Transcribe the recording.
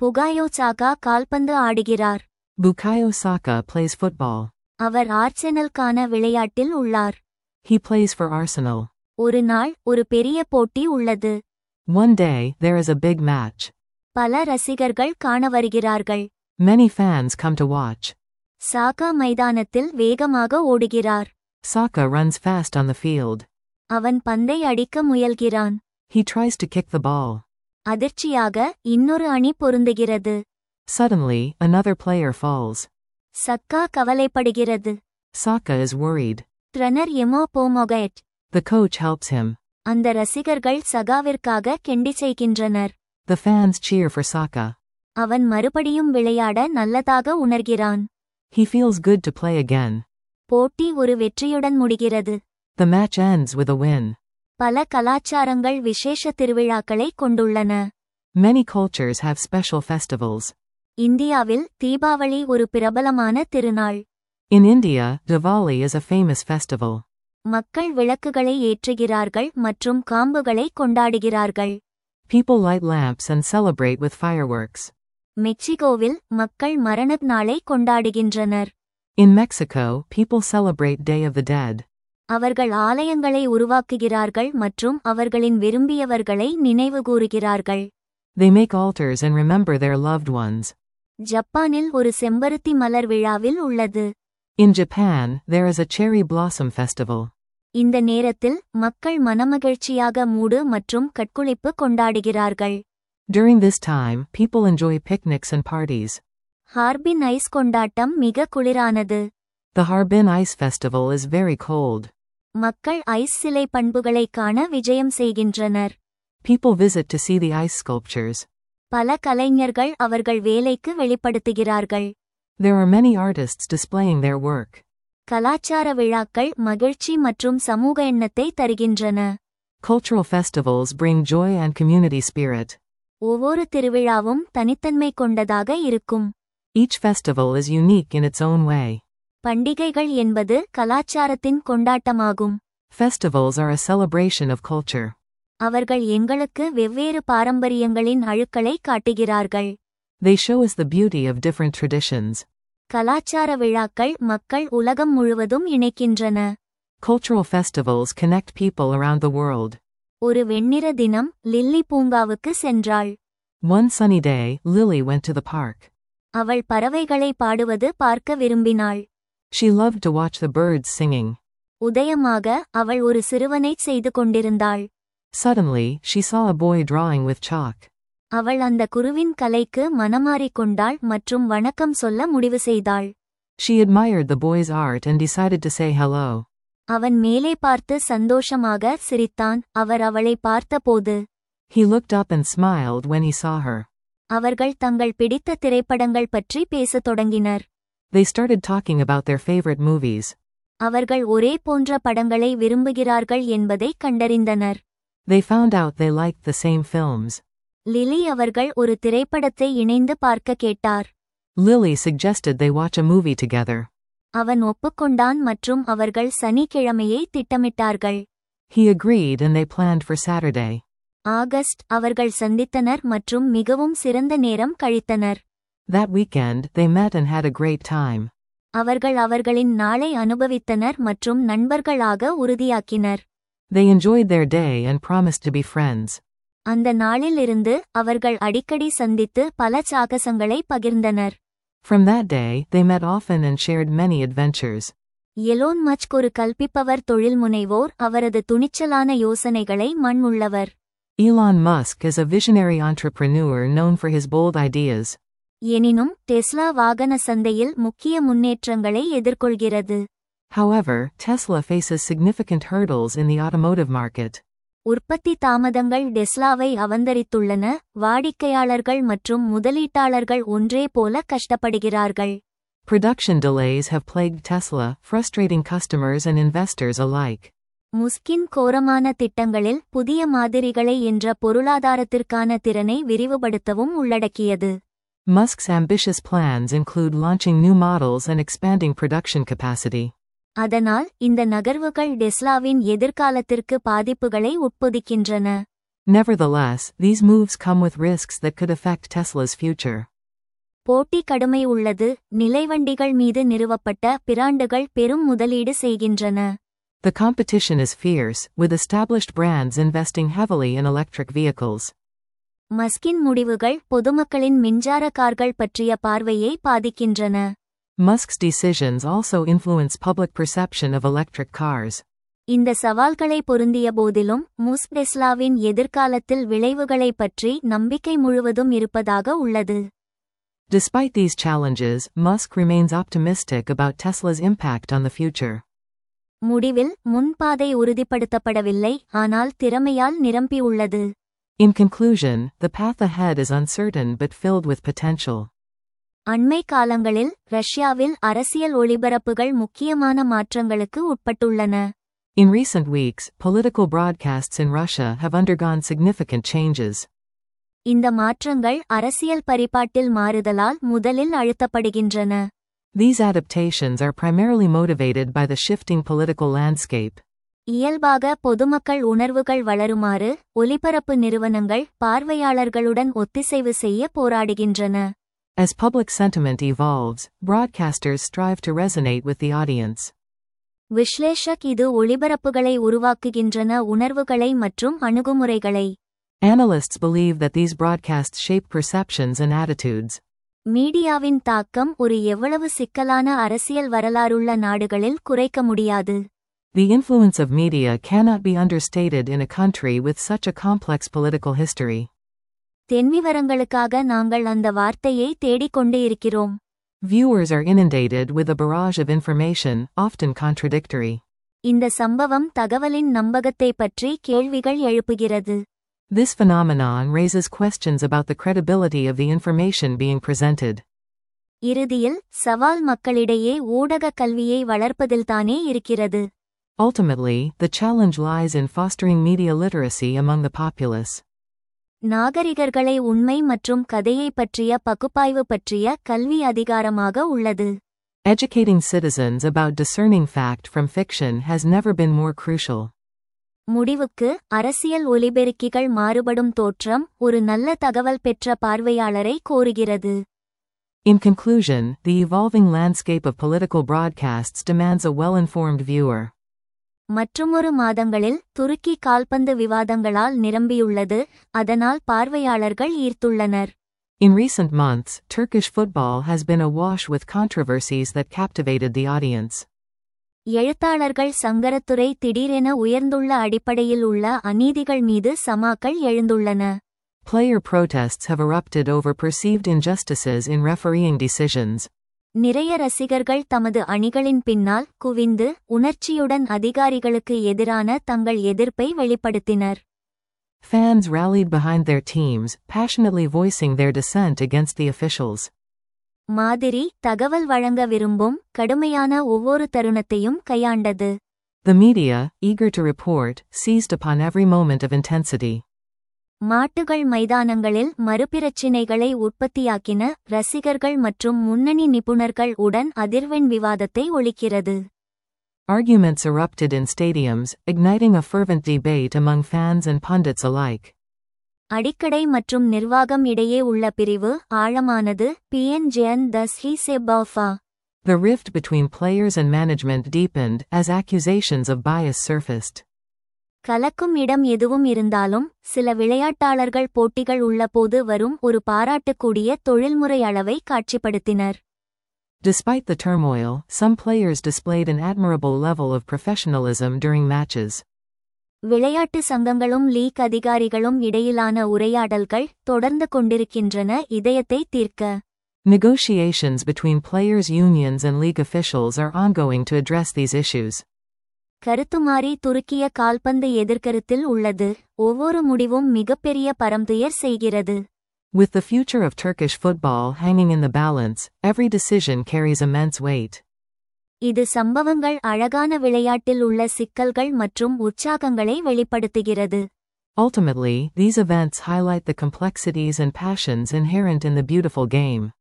புகாயோ சாகா கால்பந்து ஆடுகிறார் Bukayo Saka plays football. அவர் ஆர்செனல்கான விளையாட்டில் உள்ளார் He plays for Arsenal. ஒரு நாள் ஒரு பெரிய போட்டி உள்ளது One day, there is a big match. பல ரசிகர்கள் காண வருகிறார்கள் Many fans come to watch. சாகா மைதானத்தில் வேகமாக ஓடுகிறார் Saka runs fast on the field. அவன் பந்தை அடிக்க முயல்கிறான் He tries to kick the ball. அதிர்ச்சியாக இன்னொரு அணி பொருந்துகிறது Suddenly, another player falls. சக்கா கவலைப்படுகிறது Saka is worried. ட்ரெனர் எமோ போமொகைட் The coach helps him. அந்த ரசிகர்கள் சகாவிற்காக கெண்டி செய்கின்றனர் The fans cheer for Saka. அவன் மறுபடியும் விளையாட நல்லதாக உணர்கிறான் He feels good to play again. போட்டி ஒரு வெற்றியுடன் முடிகிறது The match ends with a win. பல கலாச்சாரங்கள் விசேஷ திருவிழாக்களை கொண்டுள்ளன Many cultures have special festivals. இந்தியாவில் தீபாவளி ஒரு பிரபலமான திருநாள் In India, Diwali is a famous festival. மக்கள் விளக்குகளை ஏற்றுகிறார்கள் மற்றும் காம்புகளை கொண்டாடுகிறார்கள் People light lamps and celebrate with fireworks. மெக்சிகோவில் மக்கள் மரண நாளை கொண்டாடுகின்றனர் In Mexico, people celebrate Day of the Dead. அவர்கள் ஆலயங்களை உருவாக்குகிறார்கள் மற்றும் அவர்களின் விரும்பியவர்களை நினைவுகூருகிறார்கள் They make altars and remember their loved ones. ஜப்பானில் ஒரு செம்பருத்தி மலர் விழாவில் உள்ளது In Japan, there is a cherry blossom festival. இந்த நேரத்தில் மக்கள் மனமகிழ்ச்சியாக மூடு மற்றும் கட்குளிப்பு கொண்டாடுகிறார்கள் During this time, people enjoy picnics and parties. Harbin ice கொண்டாட்டம் மிக குளிரானது The Harbin Ice Festival is very cold. மக்கள் ஐஸ் சிலை பண்புகளை காண விஜயம் செய்கின்றனர் People visit to see the ice sculptures. பல கலைஞர்கள் அவர்கள் வேலைக்கு வெளிப்படுத்துகிறார்கள் There are many artists displaying their work. கலாச்சார விழாக்கள் மகிழ்ச்சி மற்றும் சமூக எண்ணத்தை தருகின்றன Cultural festivals bring joy and community spirit. ஒவ்வொரு திருவிழாவும் தனித்தன்மை கொண்டதாக இருக்கும் Each festival is unique in its own way. பண்டிகைகள் என்பது கலாச்சாரத்தின் கொண்டாட்டமாகும் Festivals are a celebration of culture. அவர்கள் எங்களுக்கு வெவ்வேறு பாரம்பரியங்களின் அழுக்களை காட்டுகிறார்கள் They show us the beauty of different traditions. கலாச்சார விழாக்கள் மக்கள் உலகம் முழுவதும் இணைக்கின்றன Cultural festivals connect people around the world. ஒரு வெண்ணிற தினம் லில்லி பூங்காவுக்கு சென்றாள் One sunny day, Lily went to the park. அவள் பறவைகளை பாடுவது பார்க்க விரும்பினாள் She loved to watch the birds singing. உதயமாக அவள் ஒரு சிறுவனைச் செய்து கொண்டிருந்தாள் Suddenly, she saw a boy drawing with chalk. அவள் அந்த குருவின் கலைக்கு மனமாறிக் கொண்டாள் மற்றும் வணக்கம் சொல்ல முடிவு செய்தாள் She admired the boy's art and decided to say hello. அவன் மேலே பார்த்து சந்தோஷமாக சிரித்தான் அவர் அவளை பார்த்தபோது He looked up and smiled when he saw her. அவர்கள் தங்கள் பிடித்த திரைப்படங்கள் பற்றி பேசத் தொடங்கினர் They started talking about their favorite movies. அவர்கள் ஒரே போன்ற படங்களை விரும்புகிறார்கள் என்பதை கண்டறிந்தனர் They found out they liked the same films. Lily அவர்கள் ஒரு திரைப்படத்தை இணைந்து பார்க்க கேட்டார் Lily suggested they watch a movie together. அவன் ஒப்புக்கொண்டான் மற்றும் அவர்கள் சனிக்கிழமையை திட்டமிட்டார்கள் He agreed and they planned for Saturday. August அவர்கள் சந்தித்தனர் மற்றும் மிகவும் சிறந்த நேரம் கழித்தனர் That weekend, they met and had a great time. அவர்கள் அவர்களின் நாளை அனுபவித்தனர் மற்றும் நண்பர்களாக உறுதியாக்கினர் They enjoyed their day and promised to be friends. அந்த நாளிலிருந்து அவர்கள் அடிக்கடி சந்தித்து பல சாகசங்களை பகிர்ந்தனர் From that day, they met often and shared many adventures. Elon Musk ஒரு கல்பிப்பவர் தொழில்முனைவோர் அவரது துணிச்சலான யோசனைகளை மண் உள்ளவர் Elon Musk is a visionary entrepreneur known for his bold ideas. எனினும் டெஸ்லா வாகன சந்தையில் முக்கிய முன்னேற்றங்களை எதிர்கொள்கிறது However, Tesla faces significant hurdles in the automotive market. உற்பத்தி தாமதங்கள் டெஸ்லாவை அவந்தரித்துள்ளன வாடிக்கையாளர்கள் மற்றும் முதலீட்டாளர்கள் ஒன்றே போல கஷ்டப்படுகிறார்கள் Production delays have plagued Tesla, frustrating customers and investors alike. முஸ்கின் கோரமான திட்டங்களில் புதிய மாதிரிகளை என்ற பொருளாதாரத்திற்கான திறனை விரிவுபடுத்தவும் உள்ளடக்கியது Musk's ambitious plans include launching new models and expanding production capacity. அதனால் இந்த நகர்வுகள் டெஸ்லாவின் எதிர்காலத்திற்கு பாதிப்புகளை உட்பொதிக்கின்றன Nevertheless, these moves come with risks that could affect Tesla's future. போட்டி கடுமை உள்ளது நிலைவண்டிகள் மீது நிறுவப்பட்ட பிராண்டுகள் பெரும் முதலீடு செய்கின்றன The competition is fierce, with established brands investing heavily in electric vehicles. மஸ்கின் முடிவுகள் பொதுமக்களின் மின்சார கார்கள் பற்றிய பார்வையை பாதிக்கின்றன Musk's decisions also influence public perception of electric cars. இந்த சவால்களை பொருந்திய போதிலும் முஸ் டெஸ்லாவின் எதிர்காலத்தில் விளைவுகளைப் பற்றி நம்பிக்கை முழுவதும் இருப்பதாக உள்ளது Despite these challenges, Musk remains optimistic about Tesla's impact on the future. முடிவில் முன்பாதை உறுதிப்படுத்தப்படவில்லை ஆனால் திறமையால் நிரம்பியுள்ளது In conclusion, the path ahead is uncertain but filled with potential. அண்மை காலங்களில் ரஷ்யாவில் அரசியல் ஒளிபரப்புகள் முக்கியமான மாற்றங்களுக்கு உட்பட்டுள்ளன In recent weeks, political broadcasts in Russia have undergone significant changes. இந்த மாற்றங்கள் அரசியல் பரிபாட்டில் மாறுதலால் முதலில் அழுத்தப்படுகின்றன These adaptations are primarily motivated by the shifting political landscape. இயல்பாக பொதுமக்கள் உணர்வுகள் வளருமாறு ஒலிபரப்பு நிறுவனங்கள் பார்வையாளர்களுடன் ஒத்திசைவு செய்ய போராடுகின்றன As public sentiment evolves, broadcasters strive to resonate with the audience. விஸ்லேஷக் இது ஒளிபரப்புகளை உருவாக்குகின்றன உணர்வுகளை மற்றும் அணுகுமுறைகளை Analysts believe that these broadcasts shape perceptions and attitudes. மீடியாவின் தாக்கம் ஒரு எவ்வளவு சிக்கலான அரசியல் வரலாறுள்ள நாடுகளில் குறைக்க முடியாது The influence of media cannot be understated in a country with such a complex political history. தென்விவரங்களுக்காக நாங்கள் அந்த வார்த்தையை தேடிக் கொண்டு இருக்கிறோம் Viewers are inundated with a barrage of information, often contradictory. இந்த சம்பவம் தகவலின் நம்பகத்தை பற்றி கேள்விகள் எழுப்புகிறது This phenomenon raises questions about the credibility of the information being presented. இறுதியில் சவால் மக்களிடையே ஊடக கல்வியை வளர்ப்பதில்தானே இருக்கிறது Ultimately, the challenge lies in fostering media literacy among the populace. நாகரிகர்களை உண்மை மற்றும் கதையை பற்றிய பகுப்பாய்வு பற்றிய கல்வி அதிகாரமாக உள்ளது Educating citizens about discerning fact from fiction has never been more crucial. முடிவுக்கு அரசியல் ஒலிபெருக்கிகள் மாறுபடும் தோற்றம் ஒரு நல்ல தகவல் பெற்ற பார்வையாளரை கோருகிறது In conclusion, the evolving landscape of political broadcasts demands a well informed viewer. மற்றுமொரு மாதங்களில் துருக்கி கால்பந்து விவாதங்களால் நிரம்பியுள்ளது அதனால் பார்வையாளர்கள் ஈர்த்துள்ளனர் In recent months, Turkish football has been awash with controversies that captivated the audience. எழுத்தாளர்கள் சங்கரத்துறை திடீரென உயர்ந்துள்ள அடிப்படையில் உள்ள அநீதிகள் மீது சமாக்கள் எழுந்துள்ளன Player protests have erupted over perceived injustices in refereeing decisions. நிறைய ரசிகர்கள் தமது அணிகளின் பின்னால் குவிந்து உணர்ச்சியுடன் அதிகாரிகளுக்கு எதிரான தங்கள் எதிர்ப்பை வெளிப்படுத்தினர் Fans rallied behind their teams, passionately voicing their dissent against the officials. மாதிரி தகவல் வழங்க விரும்பும் கடுமையான ஒவ்வொரு தருணத்தையும் கையாண்டது The media, eager to report, seized upon every moment of intensity. மாட்டுகள் மைதானங்களில் மறுபிரச்சினைகளை உற்பத்தியாக்கின ரசிகர்கள் மற்றும் முன்னணி நிபுணர்கள் உடன் அதிர்வெண் விவாதத்தை ஒழிக்கிறது Arguments erupted in stadiums, igniting a fervent debate among fans and pundits alike. அடிக்கடை மற்றும் நிர்வாகம் இடையே உள்ள பிரிவு ஆழமானது பிஎன்ஜெயன் தஸ் ஹி செபாஃபா The rift between players and management deepened as accusations of bias surfaced. கலக்கும் இடம் எதுவும் இருந்தாலும் சில விளையாட்டாளர்கள் போட்டிகள் உள்ளபோது வரும் ஒரு பாராட்டக்கூடிய தொழில்முறை அளவை காட்சிப்படுத்தினர் Despite the turmoil, some players displayed an admirable level of professionalism during matches. விளையாட்டு சங்கங்களும் லீக் அதிகாரிகளும் இடையிலான உரையாடல்கள் தொடர்ந்து கொண்டிருக்கின்றன இதயத்தை தீர்க்க Negotiations between players' unions and league officials are ongoing to address these issues. கருத்துமாறி துருக்கிய கால்பந்து எதிர்கருத்தில் உள்ளது ஒவ்வொரு முடிவும் மிகப்பெரிய பரந்துயர் செய்கிறது With the future of Turkish football hanging in the balance, every decision carries immense weight. இது சம்பவங்கள் அழகான விளையாட்டில் உள்ள சிக்கல்கள் மற்றும் உற்சாகங்களை வெளிப்படுத்துகிறது Ultimately, these events highlight the complexities and passions inherent in the beautiful game.